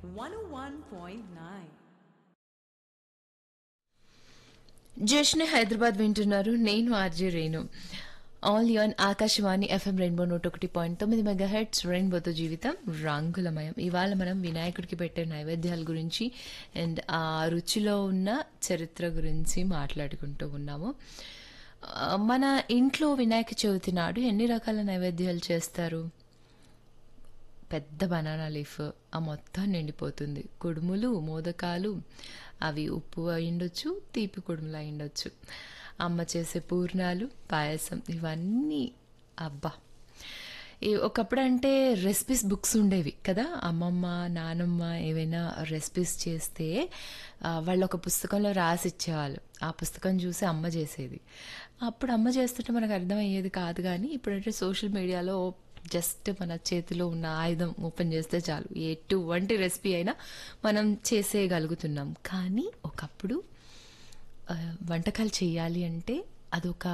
101.9. జశ్న్ హైదరాబాద్ వింటున్నారు నేను ఆర్జే రేణు ఆల్ యాన్ ఆకాశవాణి ఎఫ్ఎం రెయిన్బో నూట ఒకటి పాయింట్ తొమ్మిది మెగా హెడ్స్ రెయిన్బోతో జీవితం రంగులమయం ఇవాళ మనం వినాయకుడికి పెట్టే నైవేద్యాల గురించి అండ్ ఆ రుచిలో ఉన్న చరిత్ర గురించి మాట్లాడుకుంటూ ఉన్నాము ఆ, మన ఇంట్లో వినాయక చవితి నాడు ఎన్ని రకాల నైవేద్యాలు చేస్తారు పెద్ద బనానా లీఫ్ ఆ మొత్తం నిండిపోతుంది కుడుములు మోదకాలు అవి ఉప్పు అయిండొచ్చు తీపి కుడుములు అయిండొచ్చు అమ్మ చేసే పూర్ణాలు పాయసం ఇవన్నీ అబ్బా ఈ ఒకప్పుడు అంటే రెసిపీస్ బుక్స్ ఉండేవి కదా అమ్మమ్మ నానమ్మ ఏవైనా రెసిపీస్ చేస్తే ఆ, వాళ్ళు ఒక పుస్తకంలో రాసి ఇచ్చేవాళ్ళు ఆ పుస్తకం చూసి అమ్మ చేసేది అప్పుడు అమ్మ చేస్తుంటే మనకు అర్థమయ్యేది కాదు కానీ ఇప్పుడంటే సోషల్ మీడియాలో జస్ట్ మన చేతిలో ఉన్న ఆయుధం ఓపెన్ చేస్తే చాలు ఎటువంటి రెసిపీ అయినా మనం చేసేయగలుగుతున్నాం కానీ ఒకప్పుడు ఆ, వంటకాలు చేయాలి అంటే అదొక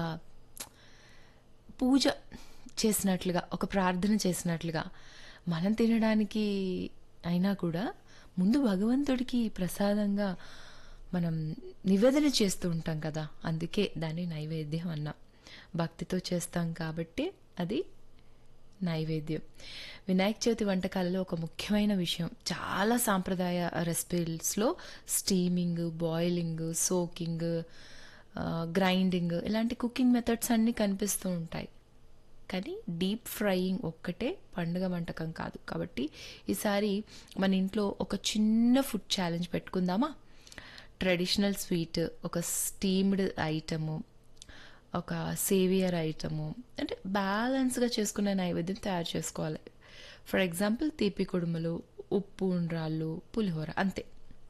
పూజ చేసినట్లుగా ఒక ప్రార్థన చేసినట్లుగా మనం తినడానికి అయినా కూడా ముందు భగవంతుడికి ప్రసాదంగా మనం నివేదన చేస్తూ ఉంటాం కదా అందుకే దాన్ని నైవేద్యం అన్నాం భక్తితో చేస్తాం కాబట్టి అది నైవేద్యం వినాయక చవితి వంటకాలలో ఒక ముఖ్యమైన విషయం చాలా సాంప్రదాయ రెసిపీస్లో స్టీమింగ్ బాయిలింగ్ సోకింగ్ గ్రైండింగ్ ఇలాంటి కుకింగ్ మెథడ్స్ అన్నీ కనిపిస్తూ ఉంటాయి కానీ డీప్ ఫ్రైయింగ్ ఒక్కటే పండుగ వంటకం కాదు కాబట్టి ఈసారి మన ఇంట్లో ఒక చిన్న ఫుడ్ ఛాలెంజ్ పెట్టుకుందామా ట్రెడిషనల్ స్వీట్ ఒక స్టీమ్డ్ ఐటము ఒక సేవియర్ ఐటము అంటే బ్యాలెన్స్గా చేసుకునే నైవేద్యం తయారు చేసుకోవాలి ఫర్ ఎగ్జాంపుల్ తీపి కుడుములు ఉప్పు ఉండ్రాళ్ళు పులిహోర అంతే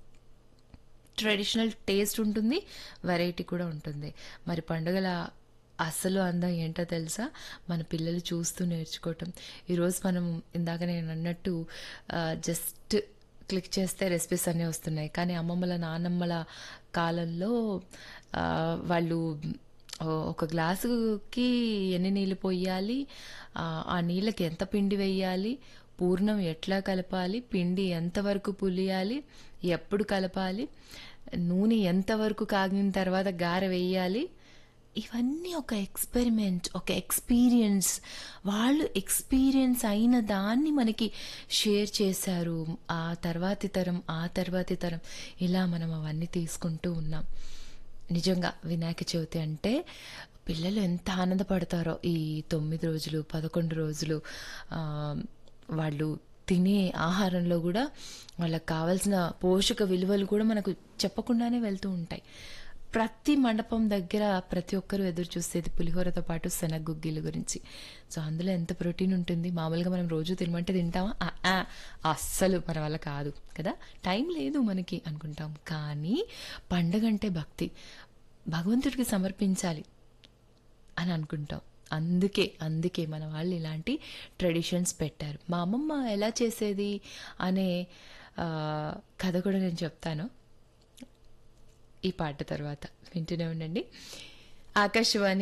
ట్రెడిషనల్ టేస్ట్ ఉంటుంది వెరైటీ కూడా ఉంటుంది మరి పండుగల అసలు అందం ఏంటో తెలుసా మన పిల్లలు చూస్తూ నేర్చుకోవటం ఈరోజు మనం ఇందాక నేను అన్నట్టు జస్ట్ క్లిక్ చేస్తే రెసిపీస్ అన్నీ వస్తున్నాయి కానీ అమ్మమ్మల నాన్నమ్మల కాలంలో ఆ, వాళ్ళు ఓ- ఒక గ్లాసుకి ఎన్ని నీళ్ళు పోయాలి ఆ, ఆ నీళ్ళకి ఎంత పిండి వేయాలి పూర్ణం ఎట్లా కలపాలి పిండి ఎంతవరకు పులియాలి ఎప్పుడు కలపాలి నూనె ఎంతవరకు కాగిన తర్వాత గారె వేయాలి ఇవన్నీ ఒక ఎక్స్పెరిమెంట్ ఒక ఎక్స్పీరియన్స్ వాళ్ళు ఎక్స్పీరియన్స్ అయిన దాన్ని మనకి షేర్ చేశారు ఆ తర్వాతి తరం ఆ తర్వాతి తరం ఇలా మనం అవన్నీ తీసుకుంటూ ఉన్నాం నిజంగా వినాయక చవితి అంటే పిల్లలు ఎంత ఆనందపడతారో ఈ తొమ్మిది రోజులు పదకొండు రోజులు ఆ, వాళ్ళు తినే ఆహారంలో కూడా వాళ్ళకి కావాల్సిన పోషక విలువలు కూడా మనకు చెప్పకుండానే వెళ్తూ ఉంటాయి ప్రతి మండపం దగ్గర ప్రతి ఒక్కరూ ఎదురు చూసేది పులిహోరతో పాటు శనగగుగ్గిల గురించి సో అందులో ఎంత ప్రోటీన్ ఉంటుంది మామూలుగా మనం రోజు తినమంటే తింటామా ఆ, ఆ, అస్సలు మన వల్ల కాదు కదా టైం లేదు మనకి అనుకుంటాం కానీ పండగ అంటే భక్తి భగవంతుడికి సమర్పించాలి అని అనుకుంటాం అందుకే అందుకే మన వాళ్ళు ఇలాంటి ట్రెడిషన్స్ పెట్టారు మా అమ్మమ్మ ఎలా చేసేది అనే ఆ, కథ కూడా నేను చెప్తాను ఈ పాట తర్వాత వింటూనే ఉండండి ఆకాశవాణి